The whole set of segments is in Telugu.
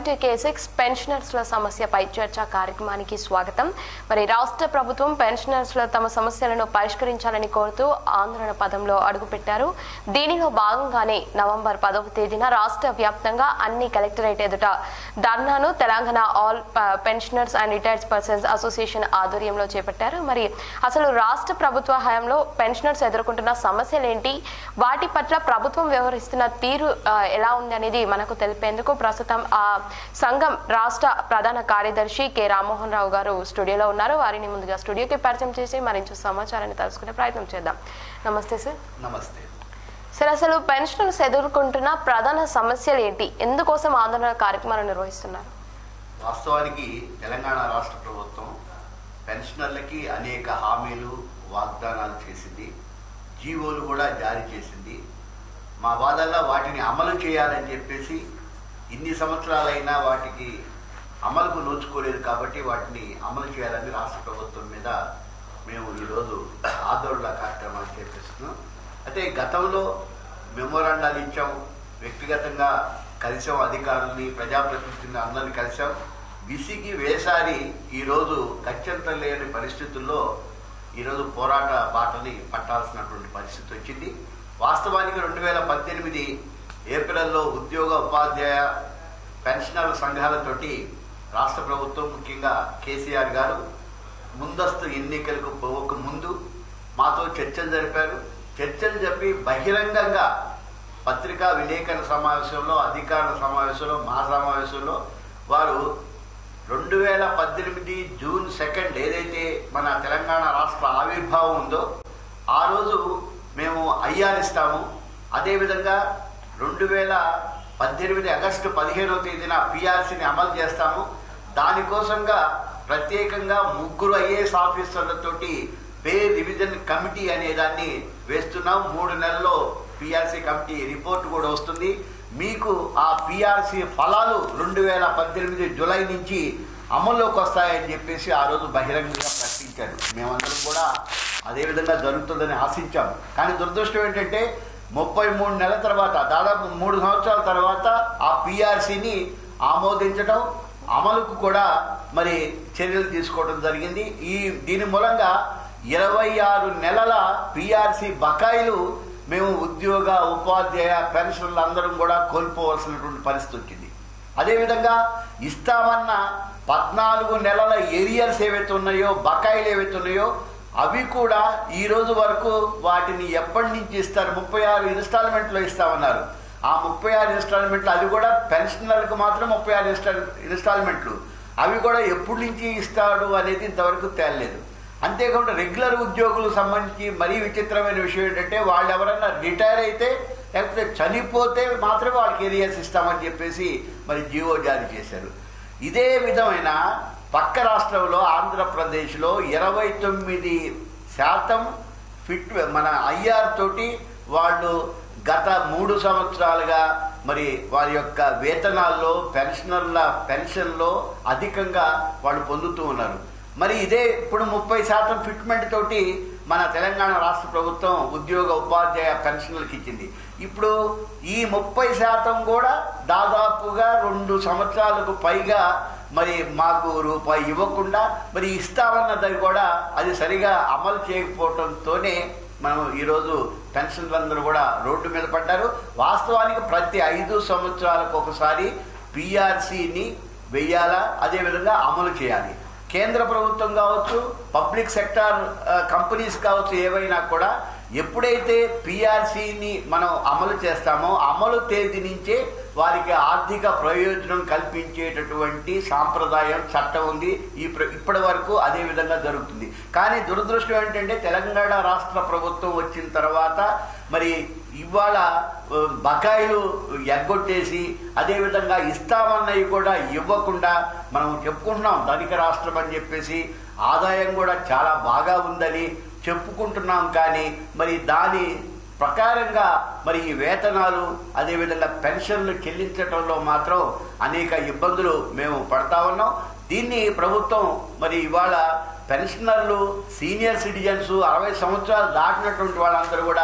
టు కే సిక్స్ పెన్షనర్స్ల సమస్యపై చర్చ కార్యక్రమానికి స్వాగతం మరి రాష్ట్ర ప్రభుత్వం పెన్షనర్స్ల తమ సమస్యలను పరిష్కరించాలని కోరుతూ ఆందోళన పదంలో అడుగుపెట్టారు దీనిలో భాగంగానే నవంబర్ పదవ తేదీన రాష్ట్ర వ్యాప్తంగా అన్ని కలెక్టరేట్ ఎదుట ధర్నాను తెలంగాణ ఆల్ ప- pensioners and retired persons association ఆధ్వర్యంలో చేపట్టారు మరి అసలు రాష్ట్ర ప్రభుత్వ హయాంలో పెన్షనర్స్ ఎదుర్కొంటున్న సమస్యలేంటి వాటి పట్ల ప్రభుత్వం వ్యవహరిస్తున్న తీరు ఆ, ఎలా ఉంది అనేది మనకు తెలిపేందుకు ప్రస్తుతం ఆ సంఘం రాష్ట్ర ప్రధాన కార్యదర్శి కె రామ్మోహన్ రావు గారు స్టూడియోలో ఉన్నారు వారిని ముందుగా స్టూడియోకి పరిచయం చేసి మరింత సమాచారాన్ని తెలుసుకునే ప్రయత్నం చేద్దాం నమస్తే సార్ నమస్తే సార్ అసలు పెన్షనర్స్ ఎదుర్కొంటున్న ప్రధాన సమస్యలు ఏంటి ఎందుకోసం ఆందోళన కార్యక్రమాలు నిర్వహిస్తున్నారు వాస్తవానికి తెలంగాణ రాష్ట్ర ప్రభుత్వం పెన్షనర్లకి అనేక హామీలు వాగ్దానాలు చేసింది జీవోలు కూడా జారీ చేసింది మా వాదల్లా వాటిని అమలు చేయాలని చెప్పేసి ఇన్ని సంవత్సరాలైనా వాటికి అమలుకు నోచుకోలేదు కాబట్టి వాటిని అమలు చేయాలని రాష్ట్ర ప్రభుత్వం మీద మేము ఈరోజు ఆందోళన కార్యక్రమాలు చేపిస్తున్నాం అయితే గతంలో మెమోరాండాలు ఇచ్చాం వ్యక్తిగతంగా కలిసాం అధికారుల్ని ప్రజాప్రతినిధుల్ని అందరిని కలిసాం విసిగి వేసారి ఈరోజు గత్యంతరం లేని పరిస్థితుల్లో ఈరోజు పోరాట బాటని పట్టాల్సినటువంటి పరిస్థితి వచ్చింది వాస్తవానికి రెండు వేల పద్దెనిమిది ఏప్రిల్లో ఉద్యోగ ఉపాధ్యాయ పెన్షనర్ల సంఘాలతోటి రాష్ట్ర ప్రభుత్వం ముఖ్యంగా కేసీఆర్ గారు ముందస్తు ఎన్నికలకు పోవక ముందు మాతో చర్చలు జరిపారు చర్చలు చెప్పి బహిరంగంగా పత్రికా విలేకరుల సమావేశంలో అధికారుల సమావేశంలో మా సమావేశంలో వారు రెండు వేల పద్దెనిమిది జూన్ సెకండ్ ఏదైతే మన తెలంగాణ రాష్ట్ర ఆవిర్భావం ఉందో ఆ రోజు మేము ఐఆర్ ఇస్తాము అదేవిధంగా రెండు వేల పద్దెనిమిది ఆగస్టు పదిహేనవ తేదీన పిఆర్సీని అమలు చేస్తాము దానికోసంగా ప్రత్యేకంగా ముగ్గురు ఐఏఎస్ ఆఫీసర్లతోటి పే రివిజన్ కమిటీ అనే దాన్ని వేస్తున్నాం మూడు నెలల్లో పిఆర్సీ కమిటీ రిపోర్ట్ కూడా వస్తుంది మీకు ఆ పిఆర్సీ ఫలాలు రెండు వేల పద్దెనిమిది జూలై నుంచి అమల్లోకి వస్తాయని చెప్పేసి ఆ రోజు బహిరంగంగా ప్రకటించారు మేమందరం కూడా అదే విధంగా జరుగుతుందని ఆశించాం కానీ దురదృష్టం ఏంటంటే ముప్పై మూడు నెలల తర్వాత దాదాపు మూడు సంవత్సరాల తర్వాత ఆ పిఆర్సీని ఆమోదించడం అమలుకు కూడా మరి చర్యలు తీసుకోవడం జరిగింది ఈ దీని మూలంగా ఇరవై ఆరు నెలల పిఆర్సీ బకాయిలు మేము ఉద్యోగ ఉపాధ్యాయ పెన్షన్లు అందరం కూడా కోల్పోవలసినటువంటి పరిస్థితి వచ్చింది అదేవిధంగా ఇస్తామన్న పద్నాలుగు నెలల ఏరియర్స్ ఏవైతే ఉన్నాయో బకాయిలు ఏవైతే ఉన్నాయో అవి కూడా ఈ రోజు వరకు వాటిని ఎప్పటి నుంచి ఇస్తారు ముప్పై ఆరు ఇన్స్టాల్మెంట్లో ఇస్తామన్నారు ఆ ముప్పై ఆరు ఇన్స్టాల్మెంట్లు అది కూడా పెన్షనర్లకు మాత్రం ముప్పై ఆరు ఇన్స్టాల్ ఇన్స్టాల్మెంట్లు అవి కూడా ఎప్పటి నుంచి ఇస్తాడు అనేది ఇంతవరకు తేలలేదు అంతేకాకుండా రెగ్యులర్ ఉద్యోగులకు సంబంధించి మరీ విచిత్రమైన విషయం ఏంటంటే వాళ్ళు ఎవరైనా రిటైర్ అయితే లేకపోతే చనిపోతే మాత్రమే వాళ్ళకి ఏరియాస్ ఇస్తామని చెప్పేసి మరి జీవో జారీ చేశారు ఇదే విధమైన పక్క రాష్ట్రంలో ఆంధ్రప్రదేశ్లో ఇరవై తొమ్మిది శాతం ఫిట్ మన ఐఆర్ తోటి వాళ్ళు గత మూడు సంవత్సరాలుగా మరి వారి యొక్క వేతనాల్లో పెన్షనర్ల పెన్షన్లో అధికంగా వాళ్ళు పొందుతూ ఉన్నారు మరి ఇదే ఇప్పుడు ముప్పై శాతం ఫిట్మెంట్ తోటి మన తెలంగాణ రాష్ట్ర ప్రభుత్వం ఉద్యోగ ఉపాధ్యాయ పెన్షన్లకు ఇచ్చింది ఇప్పుడు ఈ ముప్పై శాతం కూడా దాదాపుగా రెండు సంవత్సరాలకు పైగా మరి మాకు రూపాయి ఇవ్వకుండా మరి ఇస్తామన్నది కూడా అది సరిగా అమలు చేయకపోవడంతోనే మనం ఈరోజు పెన్షన్లందరూ కూడా రోడ్డు మీద పడ్డారు వాస్తవానికి ప్రతి ఐదు సంవత్సరాలకు ఒకసారి పిఆర్సీని వెయ్యాలా అదేవిధంగా అమలు చేయాలి కేంద్ర ప్రభుత్వం కావచ్చు పబ్లిక్ సెక్టార్ కంపెనీస్ కావచ్చు ఏవైనా కూడా ఎప్పుడైతే పిఆర్సీని మనం అమలు చేస్తామో అమలు తేదీ నుంచే వారికి ఆర్థిక ప్రయోజనం కల్పించేటటువంటి సాంప్రదాయం చట్టం ఉంది ఈ ప్ర- ఇప్పటి వరకు అదే విధంగా జరుగుతుంది కానీ దురదృష్టం ఏంటంటే తెలంగాణ రాష్ట్ర ప్రభుత్వం వచ్చిన తర్వాత మరి ఇవాళ ఆ, బకాయిలు ఎగ్గొట్టేసి అదేవిధంగా ఇస్తామన్నవి కూడా ఇవ్వకుండా మనం చెప్పుకుంటున్నాం ధనిక రాష్ట్రం అని చెప్పేసి ఆదాయం కూడా చాలా బాగా ఉందని చెప్పుకుంటున్నాం కానీ మరి దాని ప్రకారంగా మరి ఈ వేతనాలు అదేవిధంగా పెన్షన్లు చెల్లించడంలో మాత్రం అనేక ఇబ్బందులు మేము పడతా ఉన్నాం దీన్ని ప్రభుత్వం మరి ఇవాళ పెన్షనర్లు సీనియర్ సిటిజన్స్ అరవై సంవత్సరాలు దాటినటువంటి వాళ్ళందరూ కూడా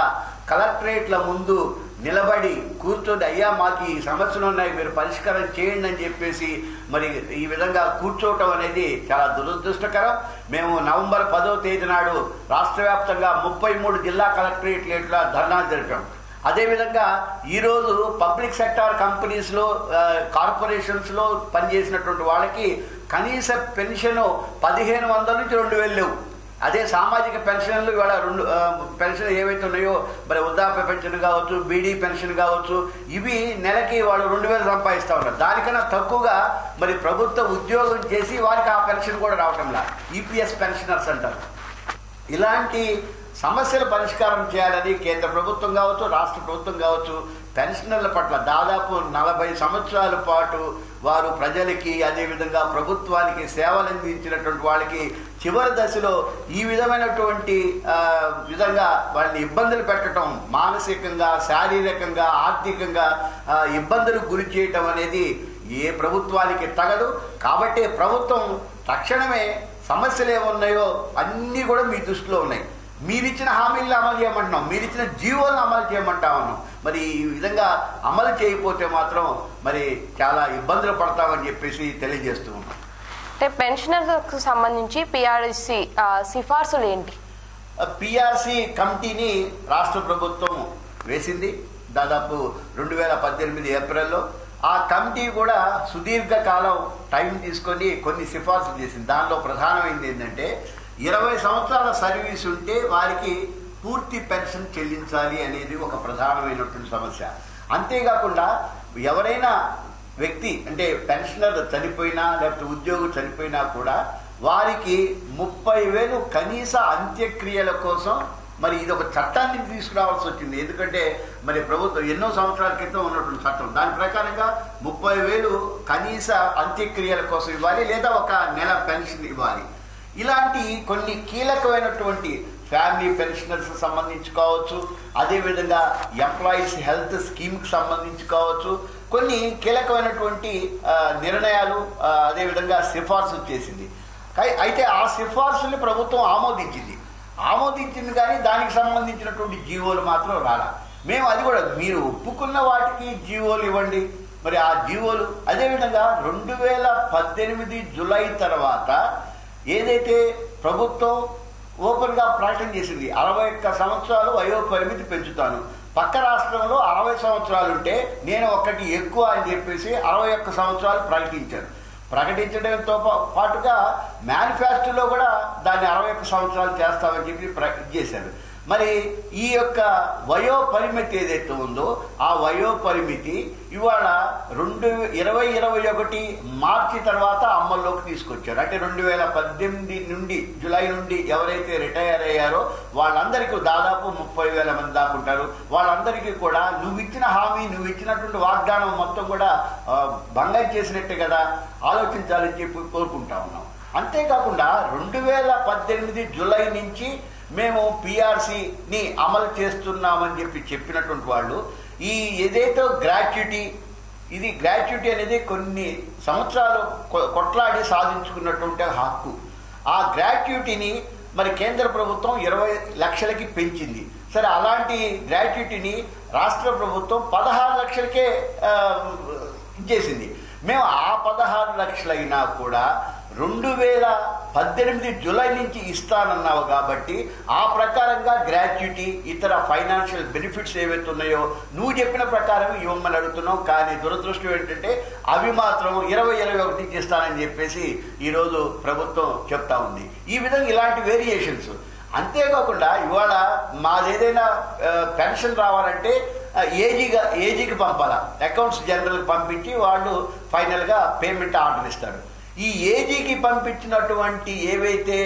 కలెక్టరేట్ల ముందు నిలబడి కూర్చొని అయ్యా మాకు ఈ సమస్యలు ఉన్నాయి మీరు పరిష్కారం చేయండి అని చెప్పేసి మరి ఈ విధంగా కూర్చోవటం అనేది చాలా దురదృష్టకరం మేము నవంబర్ పదో తేదీ నాడు రాష్ట్ర వ్యాప్తంగా ముప్పై మూడు జిల్లా కలెక్టరేట్ల ధర్నా జరిపాం అదేవిధంగా ఈరోజు పబ్లిక్ సెక్టార్ కంపెనీస్లో ఆ, కార్పొరేషన్స్లో పనిచేసినటువంటి వాళ్ళకి కనీస పెన్షన్ పదిహేను వందల నుంచి రెండు వేలు లేవు అదే సామాజిక పెన్షన్లు ఇవాళ రెండు ఆ, పెన్షన్ ఏవైతే ఉన్నాయో మరి వృద్ధాప్య పెన్షన్ కావచ్చు బీడీ పెన్షన్ కావచ్చు ఇవి నెలకి వాళ్ళు రెండు వేలు సంపాదిస్తూ ఉన్నారు దానికన్నా తక్కువగా మరి ప్రభుత్వ ఉద్యోగం చేసి వారికి ఆ పెన్షన్ కూడా రావటంలా ఈపీఎస్ పెన్షనర్స్ అంటారు ఇలాంటి సమస్యల పరిష్కారం చేయాలని కేంద్ర ప్రభుత్వం కావచ్చు రాష్ట్ర ప్రభుత్వం కావచ్చు పెన్షనర్ల పట్ల దాదాపు నలభై సంవత్సరాల పాటు వారు ప్రజలకి అదేవిధంగా ప్రభుత్వానికి సేవలు అందించినటువంటి వాళ్ళకి చివరి దశలో ఈ విధమైనటువంటి ఆ, విధంగా వాళ్ళని ఇబ్బందులు పెట్టడం మానసికంగా శారీరకంగా ఆర్థికంగా ఆ, ఇబ్బందులకు గురి చేయటం అనేది ఏ ప్రభుత్వానికి తగదు కాబట్టి ప్రభుత్వం తక్షణమే సమస్యలు ఏమున్నాయో అన్నీ కూడా మీ దృష్టిలో ఉన్నాయి మీరిచ్చిన హామీలను అమలు చేయమంటున్నాం మీరిచ్చిన జీవోలను అమలు చేయమంటా ఉన్నాం మరి ఈ విధంగా అమలు చేయకపోతే మాత్రం మరి చాలా ఇబ్బందులు పడతామని చెప్పేసి తెలియజేస్తూ ఉన్నాం అంటే పెన్షనర్లకు సంబంధించి పిఆర్ఎస్సి సిఫార్సులు ఏంటి పిఆర్సి కమిటీని రాష్ట్ర ప్రభుత్వం వేసింది దాదాపు రెండు వేల పద్దెనిమిది ఏప్రిల్లో ఆ కమిటీ కూడా సుదీర్ఘకాలం టైం తీసుకొని కొన్ని సిఫార్సులు చేసింది దానిలో ప్రధానమైనది ఏంటంటే ఇరవై సంవత్సరాల సర్వీస్ ఉంటే వారికి పూర్తి పెన్షన్ చెల్లించాలి అనేది ఒక ప్రధానమైనటువంటి సమస్య అంతేకాకుండా ఎవరైనా వ్యక్తి అంటే పెన్షనర్ చనిపోయినా లేకపోతే ఉద్యోగి చనిపోయినా కూడా వారికి ముప్పై వేలు కనీస అంత్యక్రియల కోసం మరి ఇది ఒక చట్టాన్ని తీసుకురావాల్సి వచ్చింది ఎందుకంటే మరి ప్రభుత్వం ఎన్నో సంవత్సరాల క్రితం ఉన్నటువంటి చట్టం దాని ప్రకారంగా ముప్పై వేలు కనీస అంత్యక్రియల కోసం ఇవ్వాలి లేదా ఒక నెల పెన్షన్ ఇవ్వాలి ఇలాంటి కొన్ని కీలకమైనటువంటి ఫ్యామిలీ పెన్షనర్స్ సంబంధించి కావచ్చు అదేవిధంగా ఎంప్లాయీస్ హెల్త్ స్కీమ్కి సంబంధించి కావచ్చు కొన్ని కీలకమైనటువంటి ఆ, నిర్ణయాలు ఆ, అదేవిధంగా సిఫార్సు చేసింది కై- అయితే ఆ సిఫార్సుల్ని ప్రభుత్వం ఆమోదించింది ఆమోదించింది కానీ దానికి సంబంధించినటువంటి జీవోలు మాత్రం రాలా మేము అది కూడా మీరు ఒప్పుకున్న వాటికి జీవోలు ఇవ్వండి మరి ఆ జీవోలు అదేవిధంగా రెండు వేల పద్దెనిమిది జులై తర్వాత ఏదైతే ప్రభుత్వం ఓపెన్గా ప్రకటన చేసింది అరవై ఒక్క సంవత్సరాలు వయో పరిమితి పెంచుతాను పక్క రాష్ట్రంలో అరవై సంవత్సరాలు ఉంటే నేను ఒకటి ఎక్కువ అని చెప్పేసి అరవై ఒక్క సంవత్సరాలు ప్రకటించారు ప్రకటించడంతో పా- పాటుగా మేనిఫెస్టోలో కూడా దాన్ని అరవై ఒక్క సంవత్సరాలు చేస్తామని చెప్పి ప్ర చేశారు మరి ఈ యొక్క వయో పరిమితి ఏదైతే ఉందో ఆ వయో పరిమితి ఇవాళ రెండు ఇరవై ఇరవై ఒకటి మార్చి తర్వాత అమల్లోకి తీసుకొచ్చారు అంటే రెండు వేల పద్దెనిమిది నుండి జూలై నుండి ఎవరైతే రిటైర్ అయ్యారో వాళ్ళందరికీ దాదాపు ముప్పై వేల మంది దాకా ఉంటారు వాళ్ళందరికీ కూడా నువ్వు ఇచ్చిన హామీ నువ్వు ఇచ్చినటువంటి వాగ్దానం మొత్తం కూడా ఆ, భంగం చేసినట్టే కదా ఆలోచించాలని చెప్పి కోరుకుంటా ఉన్నాం అంతేకాకుండా రెండు వేల పద్దెనిమిది జూలై నుంచి మేము పిఆర్సిని అమలు చేస్తున్నామని చెప్పి చెప్పినటువంటి వాళ్ళు ఈ ఏదైతే గ్రాట్యుటీ ఇది గ్రాట్యుటీ అనేది కొన్ని సంవత్సరాలు కొ- కొట్లాడి సాధించుకున్నటువంటి హక్కు ఆ గ్రాట్యుటీని మరి కేంద్ర ప్రభుత్వం ఇరవై లక్షలకి పెంచింది సరే అలాంటి గ్రాట్యుటీని రాష్ట్ర ప్రభుత్వం పదహారు లక్షలకే ఆ, ఇచ్చేసింది మేము ఆ పదహారు లక్షలైనా కూడా రెండు వేల పద్దెనిమిది జూలై నుంచి ఇస్తానన్నావు కాబట్టి ఆ ప్రకారంగా గ్రాట్యుటీ ఇతర ఫైనాన్షియల్ బెనిఫిట్స్ ఏవైతే ఉన్నాయో నువ్వు చెప్పిన ప్రకారం ఇవ్వమని అడుగుతున్నావు కానీ దురదృష్టం ఏంటంటే అవి మాత్రం ఇరవై ఇరవై ఒకటి నుంచి ఇస్తానని చెప్పేసి ఈరోజు ప్రభుత్వం చెప్తా ఉంది ఈ విధంగా ఇలాంటి వేరియేషన్స్ అంతేకాకుండా ఇవాళ మాదేదైనా ఆ, పెన్షన్ రావాలంటే ఆ, ఏజీగా ఏజీకి పంపాలా అకౌంట్స్ జనరల్కి పంపించి వాళ్ళు ఫైనల్గా పేమెంట్ ఆర్డర్ ఇస్తారు ఈ ఏజీకి పంపించినటువంటి ఏవైతే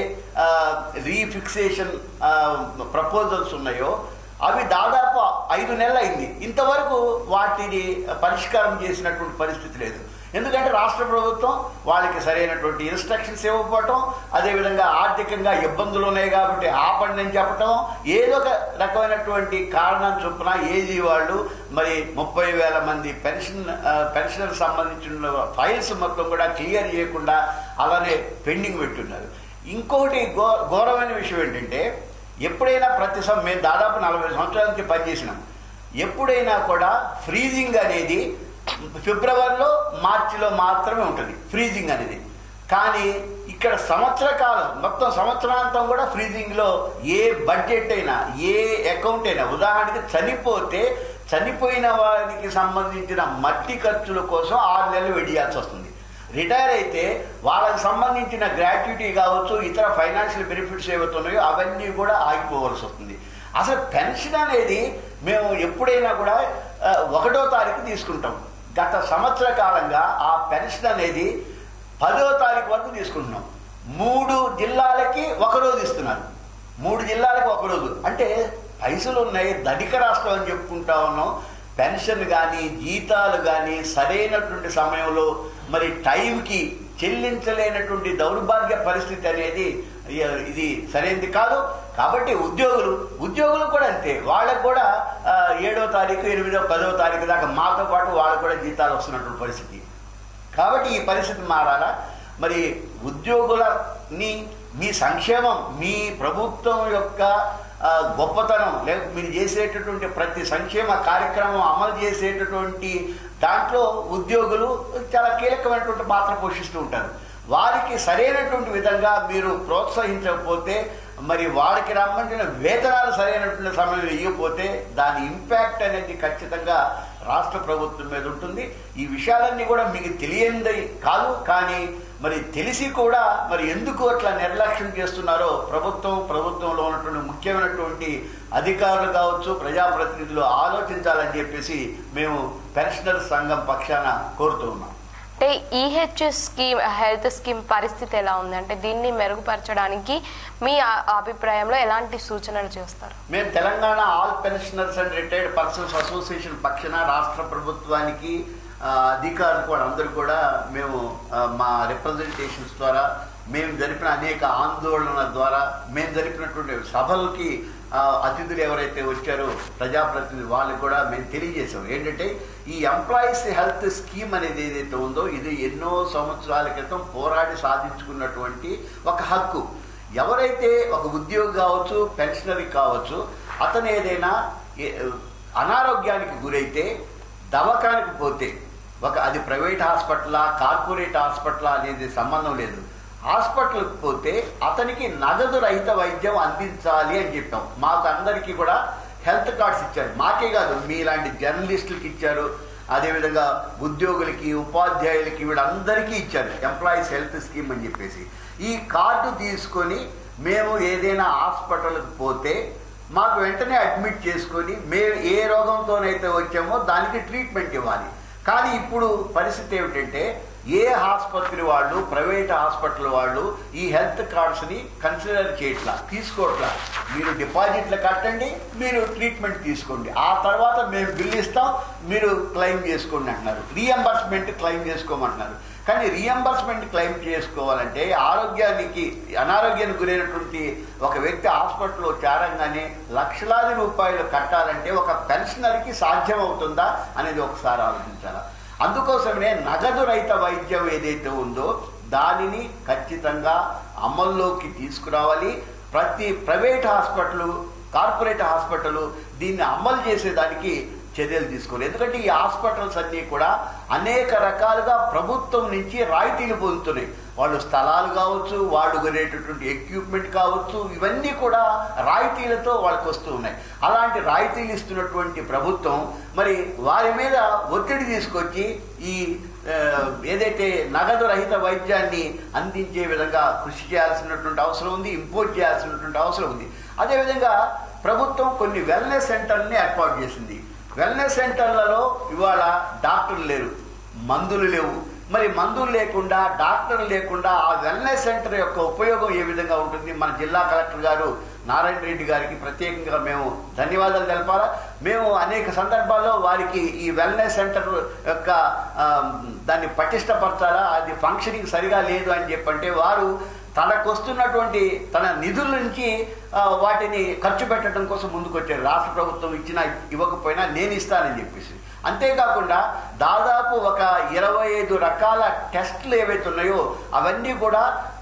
రీఫిక్సేషన్ ప్రపోజల్స్ ఉన్నాయో అవి దాదాపు ఐదు నెలలు అయింది ఇంతవరకు వాటిని పరిష్కారం చేసినటువంటి పరిస్థితి లేదు ఎందుకంటే రాష్ట్ర ప్రభుత్వం వాళ్ళకి సరైనటువంటి ఇన్స్ట్రక్షన్స్ ఇవ్వకపోవటం అదేవిధంగా ఆర్థికంగా ఇబ్బందులు ఉన్నాయి కాబట్టి ఆపండి అని చెప్పటం ఏదో ఒక రకమైనటువంటి కారణం చొప్పున ఏజీ వాళ్ళు మరి ముప్పై వేల మంది పెన్షన్ ఆ, పెన్షనర్ సంబంధించిన ఫైల్స్ మొత్తం కూడా క్లియర్ చేయకుండా అలానే పెండింగ్ పెట్టున్నారు ఇంకొకటి ఘో ఘోరమైన విషయం ఏంటంటే ఎప్పుడైనా ప్రతి సం మేము దాదాపు నలభై సంవత్సరాల నుంచి పనిచేసినాం ఎప్పుడైనా కూడా ఫ్రీజింగ్ అనేది ఫిబ్రవరిలో మార్చిలో మాత్రమే ఉంటుంది ఫ్రీజింగ్ అనేది కానీ ఇక్కడ సంవత్సర కాలం మొత్తం సంవత్సరాంతం కూడా ఫ్రీజింగ్లో ఏ బడ్జెట్ అయినా ఏ అకౌంట్ అయినా ఉదాహరణకి చనిపోతే చనిపోయిన వారికి సంబంధించిన మట్టి ఖర్చుల కోసం ఆరు నెలలు వెడియాల్సి వస్తుంది రిటైర్ అయితే వాళ్ళకి సంబంధించిన గ్రాట్యుటీ కావచ్చు ఇతర ఫైనాన్షియల్ బెనిఫిట్స్ ఏవైతున్నాయో అవన్నీ కూడా ఆగిపోవలసి వస్తుంది అసలు పెన్షన్ అనేది మేము ఎప్పుడైనా కూడా ఆ, ఒకటో తారీఖు తీసుకుంటాం గత సంవత్సర కాలంగా ఆ పెన్షన్ అనేది పదో తారీఖు వరకు తీసుకుంటున్నాం మూడు జిల్లాలకి ఒక రోజు ఇస్తున్నారు మూడు జిల్లాలకు ఒక రోజు అంటే పైసలు ఉన్నాయి ధనిక రాష్ట్రం అని చెప్పుకుంటా ఉన్నాం పెన్షన్ కానీ జీతాలు కానీ సరైనటువంటి సమయంలో మరి టైంకి చెల్లించలేనటువంటి దౌర్భాగ్య పరిస్థితి అనేది ఇ- ఇది సరైనది కాదు కాబట్టి ఉద్యోగులు ఉద్యోగులు కూడా అంతే వాళ్ళకు కూడా ఆ, ఏడో తారీఖు ఎనిమిదో పదో తారీఖు దాకా మాతో పాటు వాళ్ళకు కూడా జీతాలు వస్తున్నటువంటి పరిస్థితి కాబట్టి ఈ పరిస్థితి మారాలా మరి ఉద్యోగులని మీ సంక్షేమం మీ ప్రభుత్వం యొక్క ఆ, గొప్పతనం లేక మీరు చేసేటటువంటి ప్రతి సంక్షేమ కార్యక్రమం అమలు చేసేటటువంటి దాంట్లో ఉద్యోగులు చాలా కీలకమైనటువంటి పాత్ర పోషిస్తూ ఉంటారు వారికి సరైనటువంటి విధంగా మీరు ప్రోత్సహించకపోతే మరి వాళ్ళకి రమ్మంటిన వేతనాలు సరైనటువంటి సమయంలో ఇవ్వకపోతే దాని ఇంపాక్ట్ అనేది ఖచ్చితంగా రాష్ట్ర ప్రభుత్వం మీద ఉంటుంది ఈ విషయాలన్నీ కూడా మీకు తెలియంది కాదు కానీ మరి తెలిసి కూడా మరి ఎందుకు అట్లా నిర్లక్ష్యం చేస్తున్నారో ప్రభుత్వం ప్రభుత్వంలో ఉన్నటువంటి ముఖ్యమైనటువంటి అధికారులు కావచ్చు ప్రజాప్రతినిధులు ఆలోచించాలని చెప్పేసి మేము పెన్షనర్ సంఘం పక్షాన కోరుతూ ఉన్నాం అంటే ఈహెచ్ స్కీమ్ హెల్త్ స్కీమ్ పరిస్థితి ఎలా ఉంది అంటే దీన్ని మెరుగుపరచడానికి మీ ఆ- అభిప్రాయంలో ఎలాంటి సూచనలు చేస్తారు మేము Telangana all pensioners and retired persons association పక్షాన రాష్ట్ర ప్రభుత్వానికి ఆ, అధికారులు కూడా అందరూ కూడా మేము ఆ, మా రిప్రజెంటేషన్స్ ద్వారా మేము జరిపిన అనేక ఆందోళనల ద్వారా మేము జరిపినటువంటి సభలకి ఆ, అతిథులు ఎవరైతే వచ్చారో ప్రజాప్రతినిధి వాళ్ళకి కూడా మేము తెలియజేసాం ఏంటంటే ఈ ఎంప్లాయీస్ హెల్త్ స్కీమ్ అనేది ఏదైతే ఉందో ఇది ఎన్నో సంవత్సరాల క్రితం పోరాడి సాధించుకున్నటువంటి ఒక హక్కు ఎవరైతే ఒక ఉద్యోగి కావచ్చు పెన్షనరీ కావచ్చు అతను ఏదైనా ఏ- అనారోగ్యానికి గురైతే దవాఖానికి పోతే ఒక అది ప్రైవేట్ హాస్పిటలా కార్పొరేట్ హాస్పిటలా అనేది సంబంధం లేదు హాస్పిటల్కి పోతే అతనికి నగదు రహిత వైద్యం అందించాలి అని చెప్పాం మాకు అందరికీ కూడా హెల్త్ కార్డ్స్ ఇచ్చారు మాకే కాదు మీలాంటి జర్నలిస్టులకి ఇచ్చారు అదేవిధంగా ఉద్యోగులకి ఉపాధ్యాయులకి వీళ్ళందరికీ ఇచ్చారు ఎంప్లాయీస్ హెల్త్ స్కీమ్ అని చెప్పేసి ఈ కార్డు తీసుకొని మేము ఏదైనా హాస్పిటల్కి పోతే మాకు వెంటనే అడ్మిట్ చేసుకొని మేము ఏ రోగంతోనైతే వచ్చామో దానికి ట్రీట్మెంట్ ఇవ్వాలి కానీ ఇప్పుడు పరిస్థితి ఏమిటంటే ఏ ఆసుపత్రి వాళ్ళు ప్రైవేట్ హాస్పిటల్ వాళ్ళు ఈ హెల్త్ కార్డ్స్ని కన్సిడర్ చేయట్లా తీసుకోవట్లా మీరు డిపాజిట్లు కట్టండి మీరు ట్రీట్మెంట్ తీసుకోండి ఆ తర్వాత మేము బిల్ ఇస్తాం మీరు క్లెయిమ్ చేసుకోండి అంటున్నారు రీఎంబర్స్మెంట్ క్లెయిమ్ చేసుకోమంటున్నారు కానీ రీఎంబర్స్మెంట్ క్లెయిమ్ చేసుకోవాలంటే ఆరోగ్యానికి అనారోగ్యానికి గురైనటువంటి ఒక వ్యక్తి హాస్పిటల్లో చేరంగానే లక్షలాది రూపాయలు కట్టాలంటే ఒక పెన్షనర్కి సాధ్యం అవుతుందా అనేది ఒకసారి ఆలోచించాలి అందుకోసమే నగదు రహిత వైద్యం ఏదైతే ఉందో దానిని ఖచ్చితంగా అమల్లోకి తీసుకురావాలి ప్రతి ప్రైవేట్ హాస్పిటల్ కార్పొరేట్ హాస్పిటల్ దీన్ని అమలు చేసేదానికి చర్యలు తీసుకోవాలి ఎందుకంటే ఈ హాస్పిటల్స్ అన్నీ కూడా అనేక రకాలుగా ప్రభుత్వం నుంచి రాయితీలు పొందుతున్నాయి వాళ్ళు స్థలాలు కావచ్చు వాళ్ళు కొనేటటువంటి ఎక్విప్మెంట్ కావచ్చు ఇవన్నీ కూడా రాయితీలతో వాళ్ళకి వస్తూ ఉన్నాయి అలాంటి రాయితీలు ఇస్తున్నటువంటి ప్రభుత్వం మరి వారి మీద ఒత్తిడి తీసుకొచ్చి ఈ ఆ, ఏదైతే నగదు రహిత వైద్యాన్ని అందించే విధంగా కృషి చేయాల్సినటువంటి అవసరం ఉంది ఇంపోర్ట్ చేయాల్సినటువంటి అవసరం ఉంది అదేవిధంగా ప్రభుత్వం కొన్ని వెల్నెస్ సెంటర్ని ఏర్పాటు చేసింది వెల్నెస్ సెంటర్లలో ఇవాళ డాక్టర్లు లేరు మందులు లేవు మరి మందులు లేకుండా డాక్టర్లు లేకుండా ఆ వెల్నెస్ సెంటర్ యొక్క ఉపయోగం ఏ విధంగా ఉంటుంది మన జిల్లా కలెక్టర్ గారు నారాయణ రెడ్డి గారికి ప్రత్యేకంగా మేము ధన్యవాదాలు తెలపాలా మేము అనేక సందర్భాల్లో వారికి ఈ వెల్నెస్ సెంటర్ యొక్క ఆ, దాన్ని పటిష్టపరచాలా అది ఫంక్షనింగ్ సరిగా లేదు అని చెప్పంటే వారు తనకు వస్తున్నటువంటి తన నిధుల నుంచి ఆ, వాటిని ఖర్చు పెట్టడం కోసం ముందుకొచ్చారు రాష్ట్ర ప్రభుత్వం ఇచ్చినా ఇవ్వకపోయినా నేను ఇస్తానని చెప్పేసి అంతేకాకుండా దాదాపు ఒక ఇరవై ఐదు రకాల టెస్టులు ఏవైతే ఉన్నాయో అవన్నీ కూడా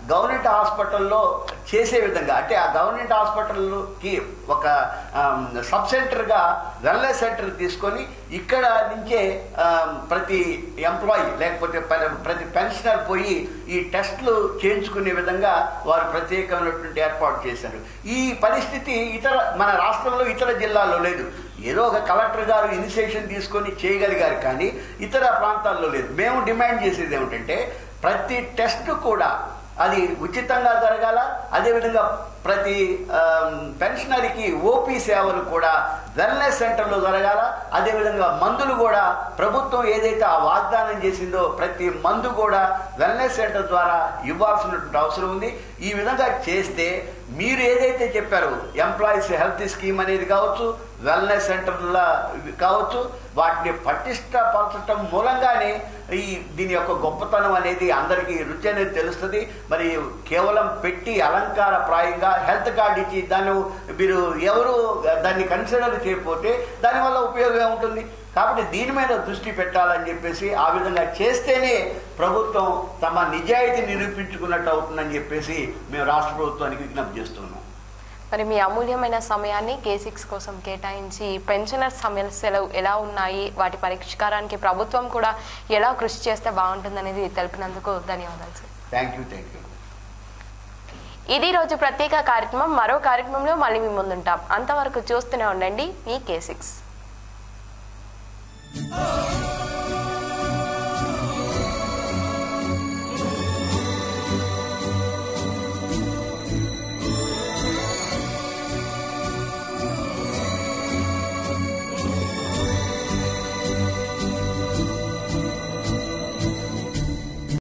గవర్నమెంట్ హాస్పిటల్లో చేసే విధంగా అంటే ఆ గవర్నమెంట్ హాస్పిటల్కి ఒక సబ్ సెంటర్గా వెల్నెస్ సెంటర్ తీసుకొని ఇక్కడ నుంచే ఆమ్, ప్రతి ఎంప్లాయీ లేకపోతే ప- ప్రతి పెన్షనర్ పోయి ఈ టెస్టులు చేయించుకునే విధంగా వారు ప్రత్యేకమైనటువంటి ఏర్పాటు చేశారు ఈ పరిస్థితి ఇతర మన రాష్ట్రంలో ఇతర జిల్లాల్లో లేదు ఏదో ఒక కలెక్టర్ గారు ఇనిషియేషన్ తీసుకొని చేయగలిగారు కానీ ఇతర ప్రాంతాల్లో లేదు మేము డిమాండ్ చేసేది ఏమిటంటే ప్రతి టెస్ట్ కూడా అది ఉచితంగా జరగాల అదేవిధంగా ప్రతి ఆమ్, పెన్షనరీకి ఓపీ సేవలు కూడా వెల్నెస్ సెంటర్లో జరగాల అదేవిధంగా మందులు కూడా ప్రభుత్వం ఏదైతే ఆ వాగ్దానం చేసిందో ప్రతి మందు కూడా వెల్నెస్ సెంటర్ ద్వారా ఇవ్వాల్సినటువంటి అవసరం ఉంది ఈ విధంగా చేస్తే మీరు ఏదైతే చెప్పారో ఎంప్లాయీస్ హెల్త్ స్కీమ్ అనేది కావచ్చు వెల్నెస్ సెంటర్ల కావచ్చు వాటిని పటిష్టపరచటం మూలంగానే ఈ దీని యొక్క గొప్పతనం అనేది అందరికీ రుచి అనేది తెలుస్తుంది మరి కేవలం పెట్టి అలంకార ప్రాయంగా హెల్త్ కార్డు ఇచ్చి దాన్ని మీరు ఎవరు దాన్ని కన్సిడర్ చేయకపోతే దానివల్ల ఉపయోగం ఏముంటుంది కాబట్టి దీని మీద దృష్టి పెట్టాలని చెప్పేసి ఆ విధంగా చేస్తేనే ప్రభుత్వం తమ నిజాయితీ నిరూపించుకున్నట్టు అవుతుందని చెప్పేసి మేము రాష్ట్ర ప్రభుత్వానికి విజ్ఞప్తి చేస్తున్నాం మరి మీ అమూల్యమైన సమయాన్ని కే సిక్స్ కోసం కేటాయించి పెన్షనర్ సమస్యలు ఎలా ఉన్నాయి వాటి పరిష్కారానికి ప్రభుత్వం కూడా ఎలా కృషి చేస్తే బాగుంటుందనేది తెలిపినందుకు ధన్యవాదాలు sir thank you thank you ఇది రోజు ప్రత్యేక కార్యక్రమం మరో కార్యక్రమంలో మళ్ళీ మీ ముందుంటాం అంతవరకు చూస్తూనే ఉండండి మీ కే సిక్స్ Oh